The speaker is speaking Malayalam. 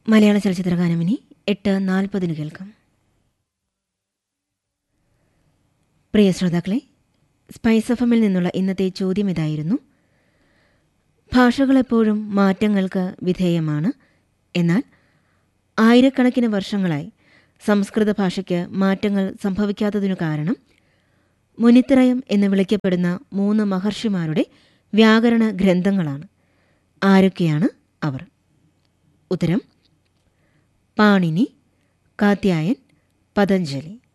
മലയാള ചലച്ചിത്രഗാനം ഇനി എട്ട് നാൽപ്പതിന് കേൾക്കാം പ്രിയ ശ്രോതാക്കളെ സ്പൈസ് എഫമിൽ നിന്നുള്ള ഇന്നത്തെ ചോദ്യം ഇതായിരുന്നു ഭാഷകളെപ്പോഴും മാറ്റങ്ങൾക്ക് വിധേയമാണ് എന്നാൽ ആയിരക്കണക്കിന് വർഷങ്ങളായി സംസ്കൃത ഭാഷയ്ക്ക് മാറ്റങ്ങൾ സംഭവിക്കാത്തതിനു കാരണം മുനിത്രയം എന്ന് വിളിക്കപ്പെടുന്ന മൂന്ന് മഹർഷിമാരുടെ വ്യാകരണ ഗ്രന്ഥങ്ങളാണ് ആരൊക്കെയാണ് അവർ ഉത്തരം പാണിനി കാത്യായൻ പതഞ്ജലി